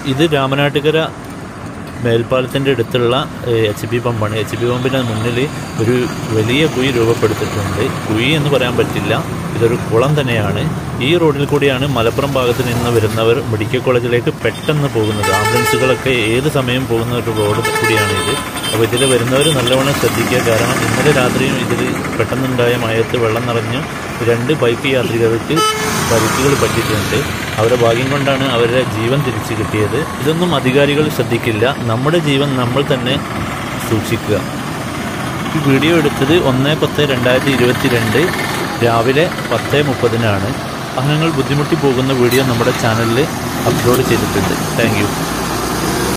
ഇത് രാമനാട്ടുകര മേൽപ്പാലത്തിൻ്റെ അടുത്തുള്ള എച്ച് പി പമ്പാണ് എച്ച് പി പമ്പിന് മുന്നിൽ ഒരു വലിയ കുഴി രൂപപ്പെടുത്തിയിട്ടുണ്ട് കുഴി എന്ന് പറയാൻ പറ്റില്ല ഇതൊരു കുളം തന്നെയാണ് ഈ റോഡിൽ കൂടിയാണ് മലപ്പുറം ഭാഗത്ത് നിന്ന് വരുന്നവർ മെഡിക്കൽ കോളേജിലേക്ക് പെട്ടെന്ന് പോകുന്നത് ആംബുലൻസുകളൊക്കെ ഏത് സമയം പോകുന്ന ഒരു റോഡ് കൂടിയാണ് ഇത് അപ്പോൾ ഇതിൽ വരുന്നവർ നല്ലവണ്ണം ശ്രദ്ധിക്കുക കാരണം ഇന്നലെ രാത്രിയും ഇതിൽ പെട്ടെന്നുണ്ടായ മയത്ത് വെള്ളം നിറഞ്ഞ് രണ്ട് ബൈക്ക് യാത്രികർക്ക് പരിക്കുകൾ പറ്റിയിട്ടുണ്ട് അവരുടെ ഭാഗ്യം കൊണ്ടാണ് അവരുടെ ജീവൻ തിരിച്ചു കിട്ടിയത് ഇതൊന്നും അധികാരികൾ ശ്രദ്ധിക്കില്ല നമ്മുടെ ജീവൻ നമ്മൾ തന്നെ സൂക്ഷിക്കുക ഈ വീഡിയോ എടുത്തത് ഒന്ന് പത്ത് രണ്ടായിരത്തി ഇരുപത്തി രണ്ട് രാവിലെ പത്ത് മുപ്പതിനാണ് അംഗങ്ങൾ ബുദ്ധിമുട്ടി പോകുന്ന വീഡിയോ നമ്മുടെ ചാനലിൽ അപ്ലോഡ് ചെയ്തിട്ടുണ്ട് താങ്ക്